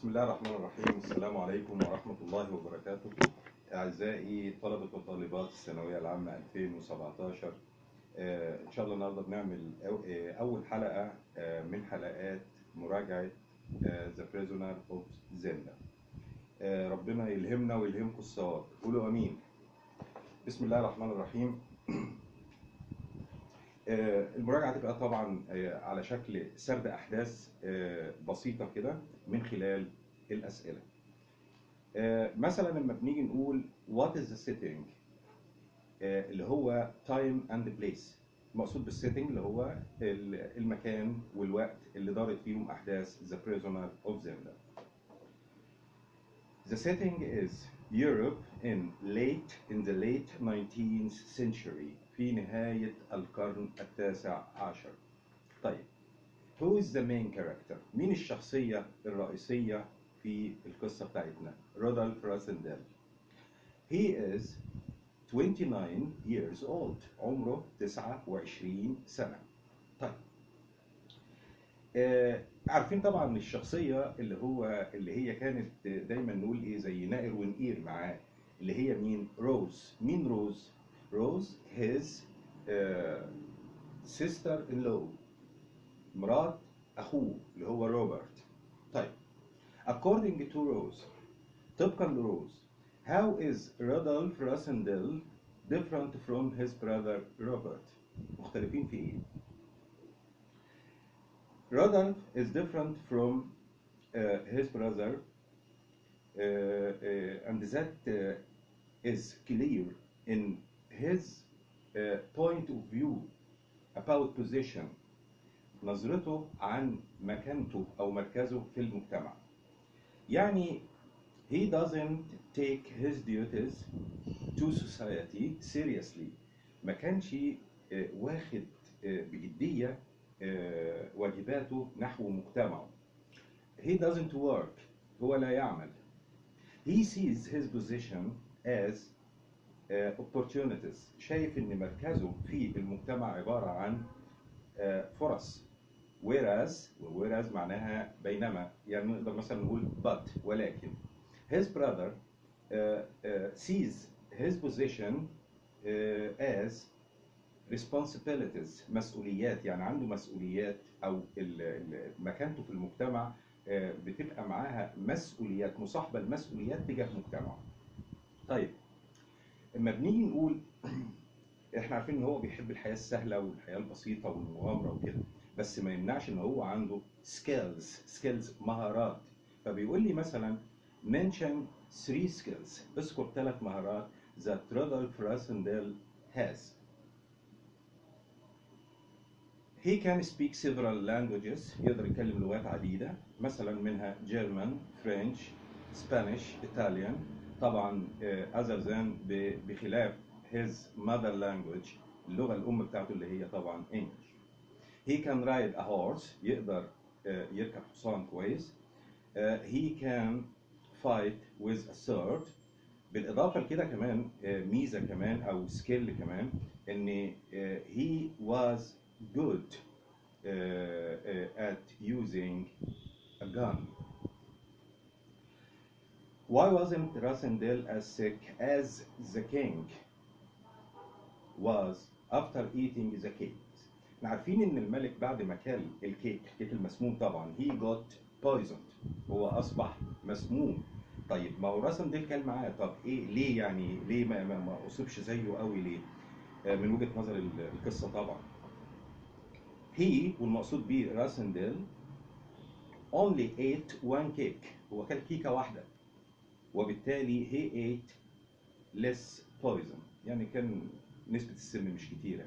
بسم الله الرحمن الرحيم السلام عليكم ورحمة الله وبركاته أعزائي طلبة وطالبات الثانوية العامة 2017 آه، إن شاء الله النهاردة بنعمل أو- آه، أول حلقة آه، من حلقات مراجعة آه، The Prisoner of Zenda آه، ربنا يلهمنا ويلهمكم الصواب قولوا أمين بسم الله الرحمن الرحيم آه، المراجعة هتبقى طبعا آه، على شكل سرد أحداث آه، بسيطة كده من خلال الأسئلة. آه، مثلا لما بنيجي نقول what is the setting آه، اللي هو time and place المقصود بالسيتنج اللي هو ال- المكان والوقت اللي دارت فيهم أحداث The Prisoner of Zenda. The setting is Europe in late in the late 19th century في نهاية القرن التاسع عشر. طيب Who is the main character؟ مين الشخصية الرئيسية في القصة بتاعتنا؟ رودolf راسندل. He is 29 years old. عمره 29 سنة. طيب. آه عارفين طبعا الشخصية اللي هو اللي هي كانت دايما نقول ايه زي نائر ونقير معاه اللي هي مين؟ روز. مين روز؟ روز his uh, sister in law مرات اخوه اللي هو روبرت طيب according to Rose طبقا لروز how is Rodolph Rossendale different from his brother Robert مختلفين في ايه Rodolph is different from uh, his brother uh, uh, and that uh, is clear in his uh, point of view about position نظرته عن مكانته او مركزه في المجتمع يعني he doesn't take his duties to society seriously ما كانش آه، واخد آه، بجدية آه، واجباته نحو مجتمعه he doesn't work هو لا يعمل he sees his position as آه، opportunities شايف ان مركزه في المجتمع عبارة عن آه، فرص whereas whereas معناها بينما يعني نقدر مثلا نقول but ولكن his brother uh, uh, sees his position uh, as responsibilities مسؤوليات يعني عنده مسؤوليات او ال- ال- مكانته في المجتمع uh, بتبقى معاها مسؤوليات مصاحبه لمسؤوليات تجاه مجتمعه. طيب اما بنيجي نقول احنا عارفين ان هو بيحب الحياه السهله والحياه البسيطه والمغامره وكده بس ما يمنعش ان هو عنده سكيلز سكيلز مهارات فبيقول لي مثلا mention three skills اذكر ثلاث مهارات that Rodolph Rossendale has He can speak several languages يقدر يتكلم لغات عديدة مثلا منها German, French, Spanish, Italian طبعا آه، other than ب- بخلاف his mother language اللغة الأم بتاعته اللي هي طبعا English He can ride a horse يقدر آه، يركب حصان كويس آه، He can fight with a sword بالإضافة لكده كمان آه، ميزة كمان أو سكيل كمان إن آه، he was good آه، آه، at using a gun Why wasn't Rasendale as sick as the king was after eating the cake? احنا عارفين ان الملك بعد ما كل الكيك الكيك المسموم طبعا he got poisoned هو اصبح مسموم طيب ما هو راسنديل كان معاه طب ايه ليه يعني ليه ما, ما, ما اصيبش زيه قوي ليه؟ آه، من وجهة نظر ال- القصة طبعا he والمقصود بيه راسنديل only ate one cake هو كل كيكة واحدة وبالتالي he ate less poison يعني كان نسبة السم مش كتيرة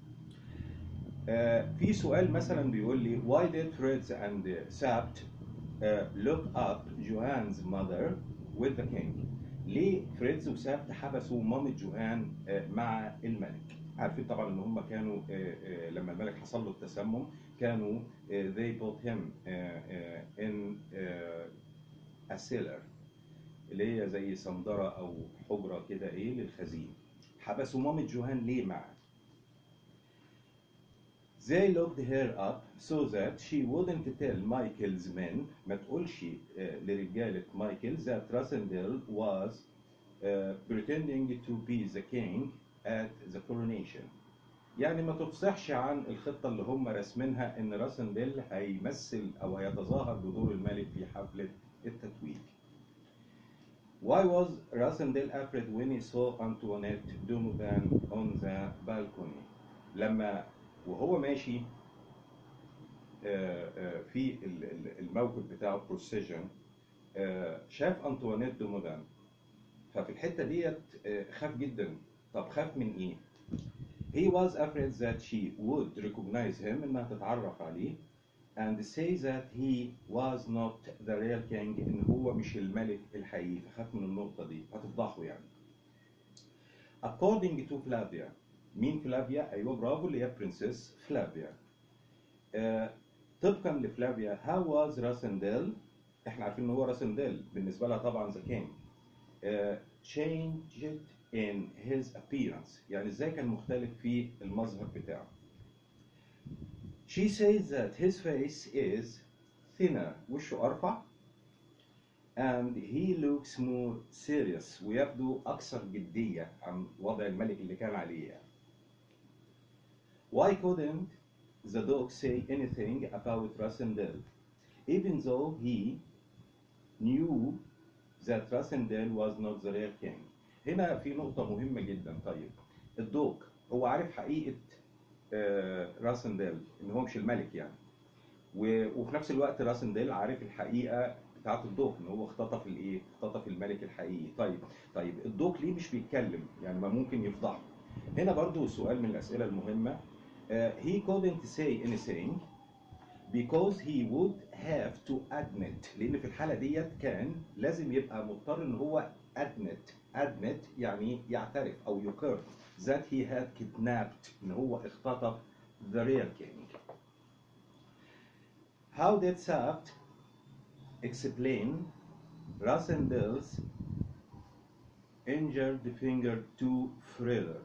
آه، في سؤال مثلا بيقول لي why did Fritz and Sabt uh, look up Johan's mother with the king ليه فريدز وسابت حبسوا مامة جوهان آه، مع الملك عارفين طبعا ان هم كانوا آه، آه، لما الملك حصل له التسمم كانوا آه، they put him آه، آه، in آه، a cellar اللي هي زي صندرة او حجرة كده ايه للخزين حبسوا مامة جوهان ليه معاه They locked her up so that she wouldn't tell Michael's men ما تقولش آه، لرجالة مايكل that Rassendel was uh, pretending to be the king at the coronation يعني ما تفصحش عن الخطة اللي هم راسمينها ان راسنديل هيمثل او هيتظاهر بدور الملك في حفلة التتويج. Why was Rassendel afraid when he saw Antoinette Donovan on the balcony? لما وهو ماشي آه، آه، في ال- ال- الموكب بتاعه بروسيجن شاف انطوانيت دومودان ففي الحته ديت آه، خاف جدا طب خاف من ايه؟ He was afraid that she would recognize him انها تتعرف عليه and say that he was not the real king ان هو مش الملك الحقيقي فخاف من النقطه دي هتفضحه يعني. According to Flavia مين فلافيا؟ ايوه برافو اللي هي برنسس فلافيا. آه، طبقا لفلافيا how was راسنديل احنا عارفين ان هو راسنديل بالنسبه لها طبعا ذا كينج changed in his appearance يعني ازاي كان مختلف في المظهر بتاعه she says that his face is thinner وشه ارفع and he looks more serious ويبدو اكثر جديه عن وضع الملك اللي كان عليه يعني. why couldn't the dog say anything about Rassendel even though he knew that Rassendel was not the real king هنا في نقطة مهمة جدا طيب الدوق هو عارف حقيقة آه، راسنديل ان هو مش الملك يعني و- وفي نفس الوقت راسنديل عارف الحقيقة بتاعت الدوق ان هو اختطف الايه؟ اختطف الملك الحقيقي طيب طيب الدوق ليه مش بيتكلم؟ يعني ما ممكن يفضحه هنا برضو سؤال من الأسئلة المهمة آه، he couldn't say anything because he would have to admit لان في الحاله ديت كان لازم يبقى مضطر ان هو admit admit يعني يعترف او يقر that he had kidnapped ان هو اختطف the real king how did Saft explain Rassendel's injured finger to Friller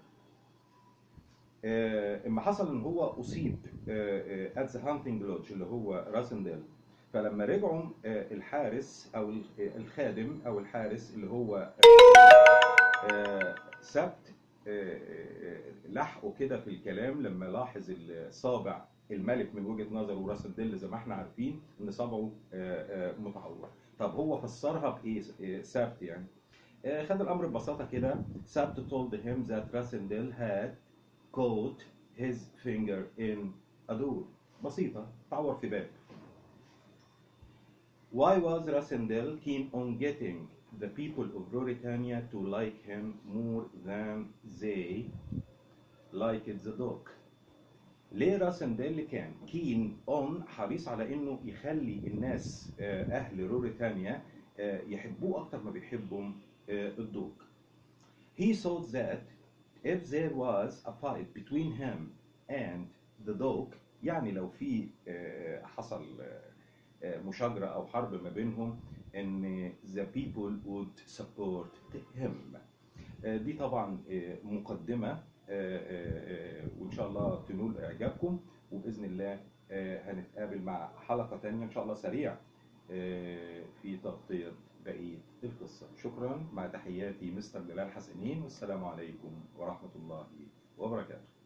آه، اما حصل ان هو اصيب ات ذا هانتنج لودج اللي هو راسنديل فلما رجعوا آه، الحارس او ال- آه، الخادم او الحارس اللي هو آه، سبت آه، آه، لحقه كده في الكلام لما لاحظ الصابع الملك من وجهه نظره راسنديل زي ما احنا عارفين ان صابعه آه، آه، متعور طب هو فسرها بايه آه، سبت يعني آه، خد الامر ببساطه كده سبت told him that Rassendel had caught his finger in a door بسيطة تعور في باب Why was Rassendel keen on getting the people of Ruritania to like him more than they liked the dog? ليه راسنديل كان كين اون حريص على انه يخلي الناس آه، اهل روريتانيا آه، يحبوه اكتر ما بيحبوا آه، الدوق He thought that if there was a fight between him and the dog يعني لو في آه، حصل آه، آه، مشاجرة أو حرب ما بينهم إن the people would support him آه، دي طبعا آه، مقدمة آه، آه، آه، وإن شاء الله تنول إعجابكم وبإذن الله آه، هنتقابل مع حلقة تانية إن شاء الله سريع آه، في تغطية بقية القصة شكرا مع تحياتي مستر جلال حسنين والسلام عليكم ورحمة الله وبركاته